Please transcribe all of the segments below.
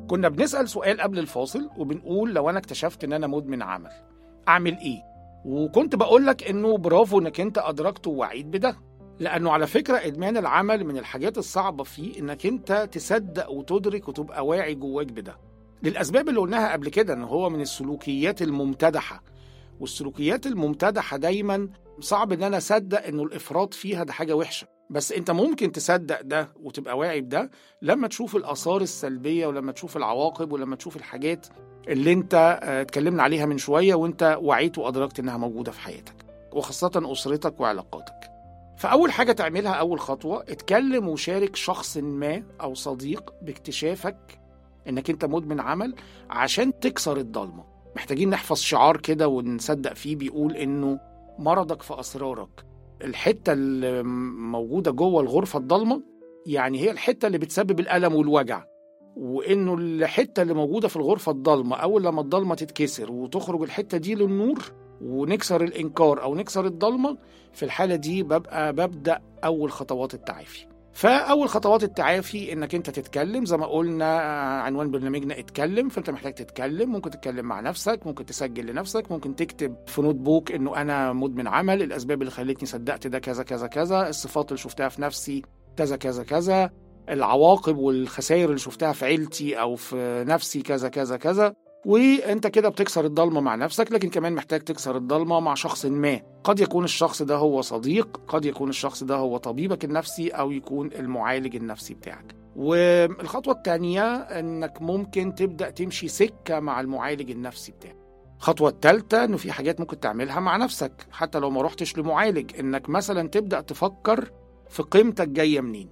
كنا بنسأل سؤال قبل الفاصل وبنقول لو أنا اكتشفت إن أنا مدمن عمل أعمل إيه؟ وكنت بقول لك إنه برافو إنك أنت أدركت ووعيت بده لأنه على فكرة إدمان العمل من الحاجات الصعبة فيه إنك أنت تصدق وتدرك وتبقى واعي جواك بده للأسباب اللي قلناها قبل كده إن هو من السلوكيات الممتدحة والسلوكيات الممتدحة دايما صعب إن أنا أصدق إنه الإفراط فيها ده حاجة وحشة بس أنت ممكن تصدق ده وتبقى واعي بده لما تشوف الآثار السلبية ولما تشوف العواقب ولما تشوف الحاجات اللي أنت آه، اتكلمنا عليها من شوية وأنت وعيت وأدركت إنها موجودة في حياتك وخاصة أسرتك وعلاقاتك فأول حاجة تعملها أول خطوة اتكلم وشارك شخص ما أو صديق باكتشافك إنك أنت مدمن عمل عشان تكسر الضلمة محتاجين نحفظ شعار كده ونصدق فيه بيقول إنه مرضك في أسرارك الحتة اللي موجودة جوه الغرفة الضلمة يعني هي الحتة اللي بتسبب الألم والوجع وإنه الحتة اللي موجودة في الغرفة الضلمة أول لما الضلمة تتكسر وتخرج الحتة دي للنور ونكسر الإنكار أو نكسر الضلمة في الحالة دي ببقى ببدأ أول خطوات التعافي فأول خطوات التعافي إنك أنت تتكلم زي ما قلنا عنوان برنامجنا اتكلم فأنت محتاج تتكلم ممكن تتكلم مع نفسك ممكن تسجل لنفسك ممكن تكتب في نوت بوك إنه أنا مدمن عمل الأسباب اللي خلتني صدقت ده كذا كذا كذا الصفات اللي شفتها في نفسي كذا كذا كذا العواقب والخسائر اللي شفتها في عيلتي أو في نفسي كذا كذا كذا وانت كده بتكسر الضلمه مع نفسك لكن كمان محتاج تكسر الضلمه مع شخص ما قد يكون الشخص ده هو صديق قد يكون الشخص ده هو طبيبك النفسي او يكون المعالج النفسي بتاعك والخطوه الثانيه انك ممكن تبدا تمشي سكه مع المعالج النفسي بتاعك الخطوة الثالثة إنه في حاجات ممكن تعملها مع نفسك حتى لو ما رحتش لمعالج إنك مثلا تبدأ تفكر في قيمتك جاية منين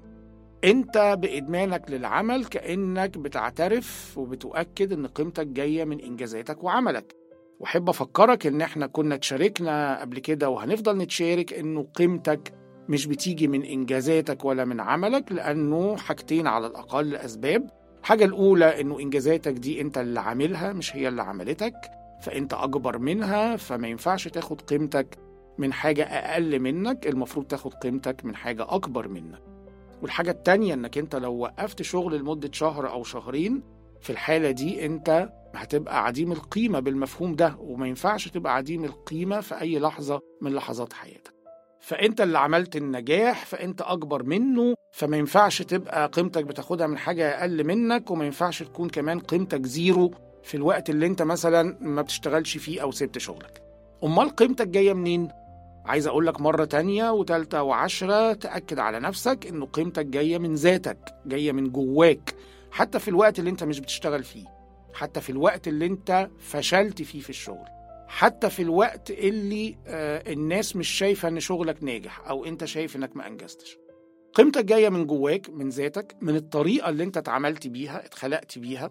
انت بادمانك للعمل كانك بتعترف وبتؤكد ان قيمتك جايه من انجازاتك وعملك واحب افكرك ان احنا كنا اتشاركنا قبل كده وهنفضل نتشارك انه قيمتك مش بتيجي من انجازاتك ولا من عملك لانه حاجتين على الاقل اسباب الحاجه الاولى انه انجازاتك دي انت اللي عاملها مش هي اللي عملتك فانت اكبر منها فما ينفعش تاخد قيمتك من حاجه اقل منك المفروض تاخد قيمتك من حاجه اكبر منك والحاجة التانية انك انت لو وقفت شغل لمدة شهر او شهرين في الحالة دي انت هتبقى عديم القيمة بالمفهوم ده وما ينفعش تبقى عديم القيمة في اي لحظة من لحظات حياتك فانت اللي عملت النجاح فانت اكبر منه فما ينفعش تبقى قيمتك بتاخدها من حاجة اقل منك وما ينفعش تكون كمان قيمتك زيرو في الوقت اللي انت مثلا ما بتشتغلش فيه او سبت شغلك امال قيمتك جاية منين؟ عايز أقول لك مرة تانية وتالتة وعشرة تأكد على نفسك إنه قيمتك جاية من ذاتك جاية من جواك حتى في الوقت اللي أنت مش بتشتغل فيه حتى في الوقت اللي أنت فشلت فيه في الشغل حتى في الوقت اللي آه الناس مش شايفة إن شغلك ناجح أو أنت شايف إنك ما أنجزتش قيمتك جاية من جواك من ذاتك من الطريقة اللي أنت اتعاملت بيها اتخلقت بيها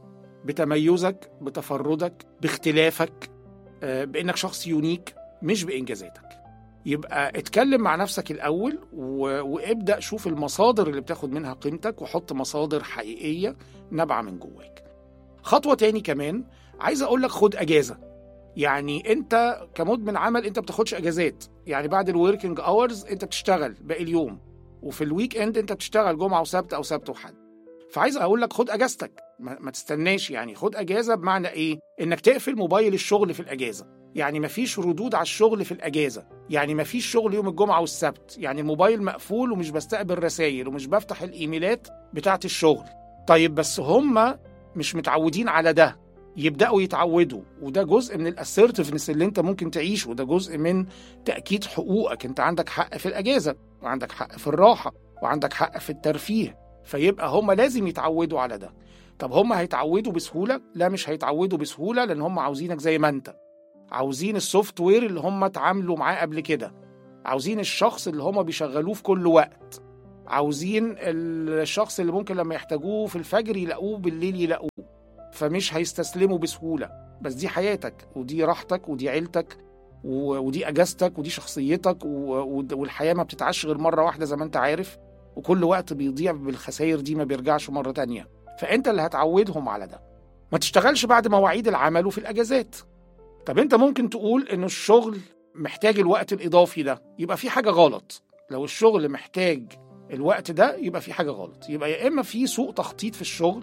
بتميزك بتفردك باختلافك آه بإنك شخص يونيك مش بإنجازاتك يبقى اتكلم مع نفسك الأول و... وابدأ شوف المصادر اللي بتاخد منها قيمتك وحط مصادر حقيقية نابعة من جواك خطوة تاني كمان عايز أقول لك خد أجازة يعني أنت كمدمن عمل أنت بتاخدش أجازات يعني بعد الوركينج أورز أنت بتشتغل باقي اليوم وفي الويك اند أنت بتشتغل جمعة وسبت أو سبت وحد فعايز أقول لك خد أجازتك ما, ما تستناش يعني خد أجازة بمعنى إيه؟ إنك تقفل موبايل الشغل في الأجازة يعني مفيش ردود على الشغل في الأجازة يعني مفيش شغل يوم الجمعة والسبت يعني الموبايل مقفول ومش بستقبل رسائل ومش بفتح الإيميلات بتاعة الشغل طيب بس هم مش متعودين على ده يبدأوا يتعودوا وده جزء من الاسيرتفنس اللي انت ممكن تعيشه وده جزء من تأكيد حقوقك انت عندك حق في الأجازة وعندك حق في الراحة وعندك حق في الترفيه فيبقى هم لازم يتعودوا على ده طب هم هيتعودوا بسهولة؟ لا مش هيتعودوا بسهولة لأن هم عاوزينك زي ما انت عاوزين السوفت وير اللي هم اتعاملوا معاه قبل كده عاوزين الشخص اللي هم بيشغلوه في كل وقت عاوزين الشخص اللي ممكن لما يحتاجوه في الفجر يلاقوه بالليل يلاقوه فمش هيستسلموا بسهولة بس دي حياتك ودي راحتك ودي عيلتك ودي اجازتك ودي شخصيتك والحياة ما بتتعش غير مرة واحدة زي ما انت عارف وكل وقت بيضيع بالخسائر دي ما بيرجعش مرة تانية فانت اللي هتعودهم على ده ما تشتغلش بعد مواعيد العمل وفي الاجازات طب انت ممكن تقول ان الشغل محتاج الوقت الاضافي ده يبقى في حاجه غلط لو الشغل محتاج الوقت ده يبقى في حاجه غلط يبقى يا اما في سوء تخطيط في الشغل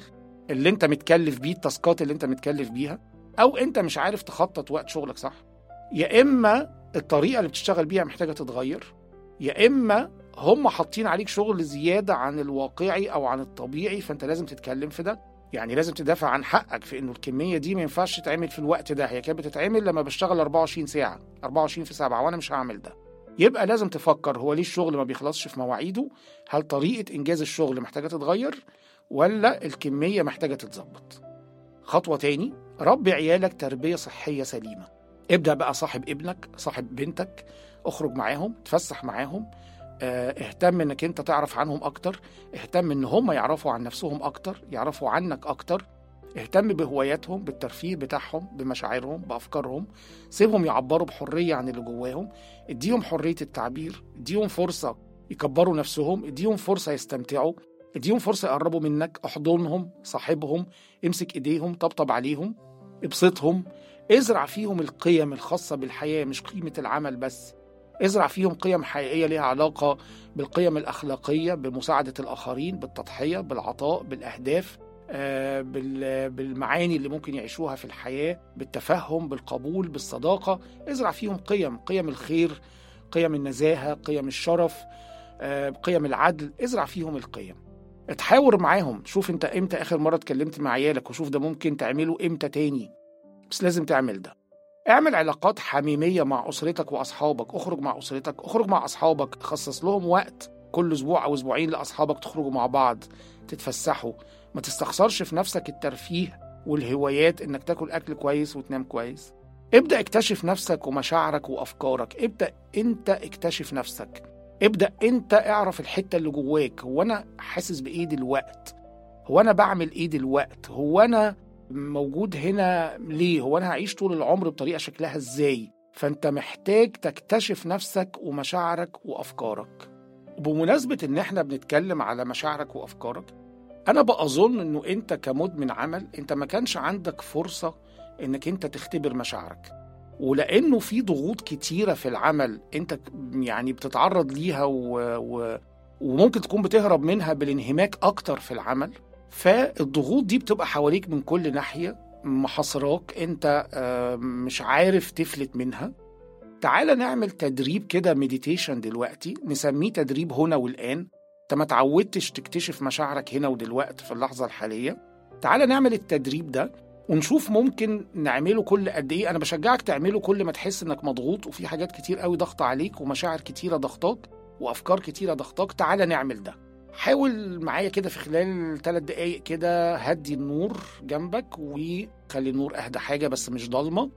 اللي انت متكلف بيه التاسكات اللي انت متكلف بيها او انت مش عارف تخطط وقت شغلك صح يا اما الطريقه اللي بتشتغل بيها محتاجه تتغير يا اما هم حاطين عليك شغل زياده عن الواقعي او عن الطبيعي فانت لازم تتكلم في ده يعني لازم تدافع عن حقك في انه الكميه دي ما ينفعش تتعمل في الوقت ده هي كانت بتتعمل لما بشتغل 24 ساعه 24 في 7 وانا مش هعمل ده يبقى لازم تفكر هو ليه الشغل ما بيخلصش في مواعيده هل طريقه انجاز الشغل محتاجه تتغير ولا الكميه محتاجه تتظبط خطوه تاني ربي عيالك تربيه صحيه سليمه ابدا بقى صاحب ابنك صاحب بنتك اخرج معاهم تفسح معاهم اه، اهتم انك انت تعرف عنهم اكتر اهتم ان هم يعرفوا عن نفسهم اكتر يعرفوا عنك اكتر اهتم بهواياتهم بالترفيه بتاعهم بمشاعرهم بافكارهم سيبهم يعبروا بحريه عن اللي جواهم اديهم حريه التعبير اديهم فرصه يكبروا نفسهم اديهم فرصه يستمتعوا اديهم فرصه يقربوا منك احضنهم صاحبهم امسك ايديهم طبطب عليهم ابسطهم ازرع فيهم القيم الخاصه بالحياه مش قيمه العمل بس ازرع فيهم قيم حقيقيه ليها علاقه بالقيم الاخلاقيه بمساعده الاخرين بالتضحيه بالعطاء بالاهداف آه، بال- بالمعاني اللي ممكن يعيشوها في الحياه بالتفهم بالقبول بالصداقه ازرع فيهم قيم قيم الخير قيم النزاهه قيم الشرف آه، قيم العدل ازرع فيهم القيم اتحاور معاهم شوف انت امتى اخر مره اتكلمت مع عيالك وشوف ده ممكن تعمله امتى تاني بس لازم تعمل ده اعمل علاقات حميميه مع اسرتك واصحابك اخرج مع اسرتك اخرج مع اصحابك خصص لهم وقت كل اسبوع او اسبوعين لاصحابك تخرجوا مع بعض تتفسحوا ما تستخسرش في نفسك الترفيه والهوايات انك تاكل اكل كويس وتنام كويس ابدا اكتشف نفسك ومشاعرك وافكارك ابدا انت اكتشف نفسك ابدا انت اعرف الحته اللي جواك هو انا حاسس بايه دلوقت هو انا بعمل ايه دلوقت هو انا موجود هنا ليه هو انا هعيش طول العمر بطريقه شكلها ازاي فانت محتاج تكتشف نفسك ومشاعرك وافكارك بمناسبه ان احنا بنتكلم على مشاعرك وافكارك انا بأظن انه انت كمدمن عمل انت ما كانش عندك فرصه انك انت تختبر مشاعرك ولانه في ضغوط كتيره في العمل انت ك- يعني بتتعرض ليها و... و... وممكن تكون بتهرب منها بالانهماك اكتر في العمل فالضغوط دي بتبقى حواليك من كل ناحيه محاصراك انت آه، مش عارف تفلت منها تعالى نعمل تدريب كده مديتيشن دلوقتي نسميه تدريب هنا والآن انت ما تعودتش تكتشف مشاعرك هنا ودلوقتي في اللحظة الحالية تعالى نعمل التدريب ده ونشوف ممكن نعمله كل قد ايه انا بشجعك تعمله كل ما تحس انك مضغوط وفي حاجات كتير قوي ضغط عليك ومشاعر كتيرة ضغطاك وافكار كتيرة ضغطاك تعالى نعمل ده حاول معايا كده في خلال ثلاث دقايق كده هدي النور جنبك وخلي النور اهدى حاجة بس مش ضلمة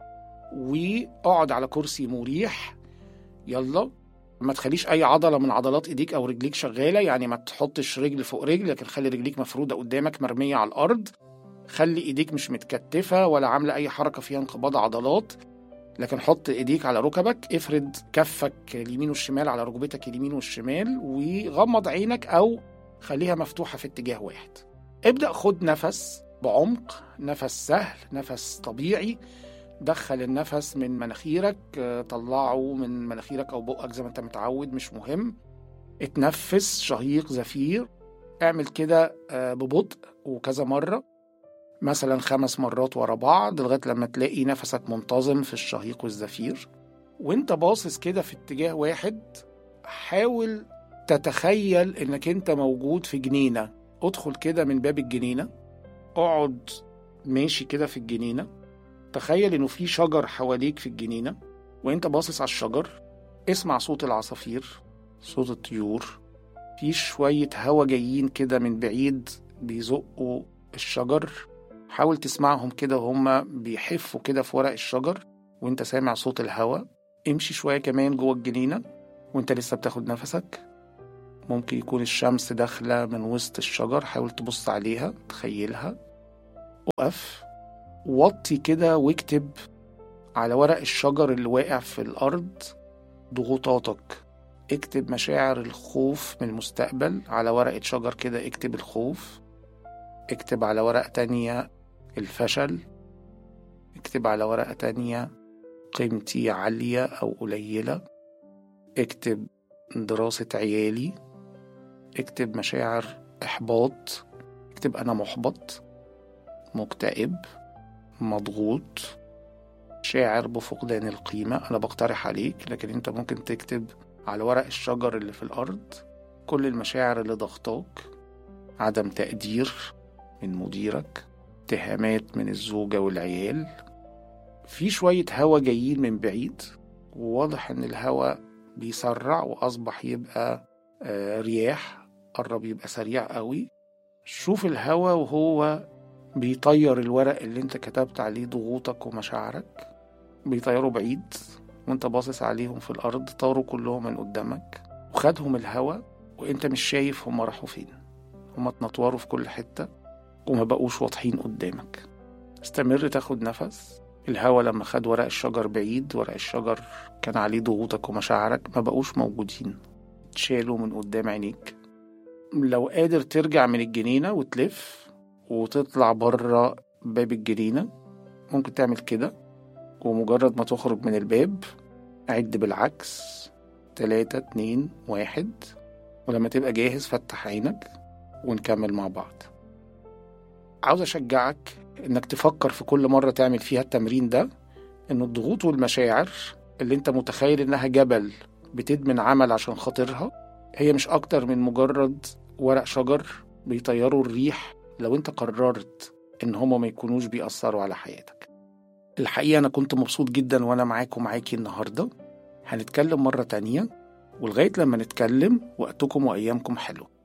واقعد على كرسي مريح يلا ما تخليش اي عضله من عضلات ايديك او رجليك شغاله يعني ما تحطش رجل فوق رجل لكن خلي رجليك مفروده قدامك مرميه على الارض خلي ايديك مش متكتفه ولا عامله اي حركه فيها انقباض عضلات لكن حط ايديك على ركبك افرد كفك اليمين والشمال على ركبتك اليمين والشمال وغمض عينك او خليها مفتوحه في اتجاه واحد ابدا خد نفس بعمق نفس سهل نفس طبيعي دخل النفس من مناخيرك آه، طلعه من مناخيرك او بقك زي ما انت متعود مش مهم اتنفس شهيق زفير اعمل كده آه، ببطء وكذا مرة مثلا خمس مرات ورا بعض لغاية لما تلاقي نفسك منتظم في الشهيق والزفير وانت باصص كده في اتجاه واحد حاول تتخيل انك انت موجود في جنينة ادخل كده من باب الجنينة اقعد ماشي كده في الجنينة تخيل انه في شجر حواليك في الجنينة وانت باصص على الشجر اسمع صوت العصافير صوت الطيور في شوية هوا جايين كده من بعيد بيزقوا الشجر حاول تسمعهم كده وهم بيحفوا كده في ورق الشجر وانت سامع صوت الهوا امشي شوية كمان جوه الجنينة وانت لسه بتاخد نفسك ممكن يكون الشمس داخلة من وسط الشجر حاول تبص عليها تخيلها وقف وطي كده واكتب على ورق الشجر اللي واقع في الأرض ضغوطاتك اكتب مشاعر الخوف من المستقبل على ورقة شجر كده اكتب الخوف اكتب على ورقة تانية الفشل اكتب على ورقة تانية قيمتي عالية أو قليلة اكتب دراسة عيالي اكتب مشاعر إحباط اكتب أنا محبط مكتئب مضغوط شاعر بفقدان القيمة أنا بقترح عليك لكن أنت ممكن تكتب على ورق الشجر اللي في الأرض كل المشاعر اللي ضغطاك عدم تقدير من مديرك اتهامات من الزوجة والعيال في شوية هوا جايين من بعيد وواضح إن الهوا بيسرع وأصبح يبقى آه، رياح قرب يبقى سريع قوي شوف الهوا وهو بيطير الورق اللي انت كتبت عليه ضغوطك ومشاعرك بيطيروا بعيد وانت باصص عليهم في الأرض طاروا كلهم من قدامك وخدهم الهوا وانت مش شايف هما راحوا فين هما اتنطوروا في كل حتة وما بقوش واضحين قدامك استمر تاخد نفس الهوا لما خد ورق الشجر بعيد ورق الشجر كان عليه ضغوطك ومشاعرك ما بقوش موجودين اتشالوا من قدام عينيك لو قادر ترجع من الجنينة وتلف وتطلع بره باب الجنينة ممكن تعمل كده ومجرد ما تخرج من الباب عد بالعكس تلاتة اتنين واحد ولما تبقى جاهز فتح عينك ونكمل مع بعض عاوز أشجعك إنك تفكر في كل مرة تعمل فيها التمرين ده إن الضغوط والمشاعر اللي أنت متخيل إنها جبل بتدمن عمل عشان خاطرها هي مش أكتر من مجرد ورق شجر بيطيروا الريح لو أنت قررت إن هما ما يكونوش بيأثروا على حياتك الحقيقة أنا كنت مبسوط جدا وأنا معاك ومعاكي النهاردة هنتكلم مرة تانية ولغاية لما نتكلم وقتكم وأيامكم حلوة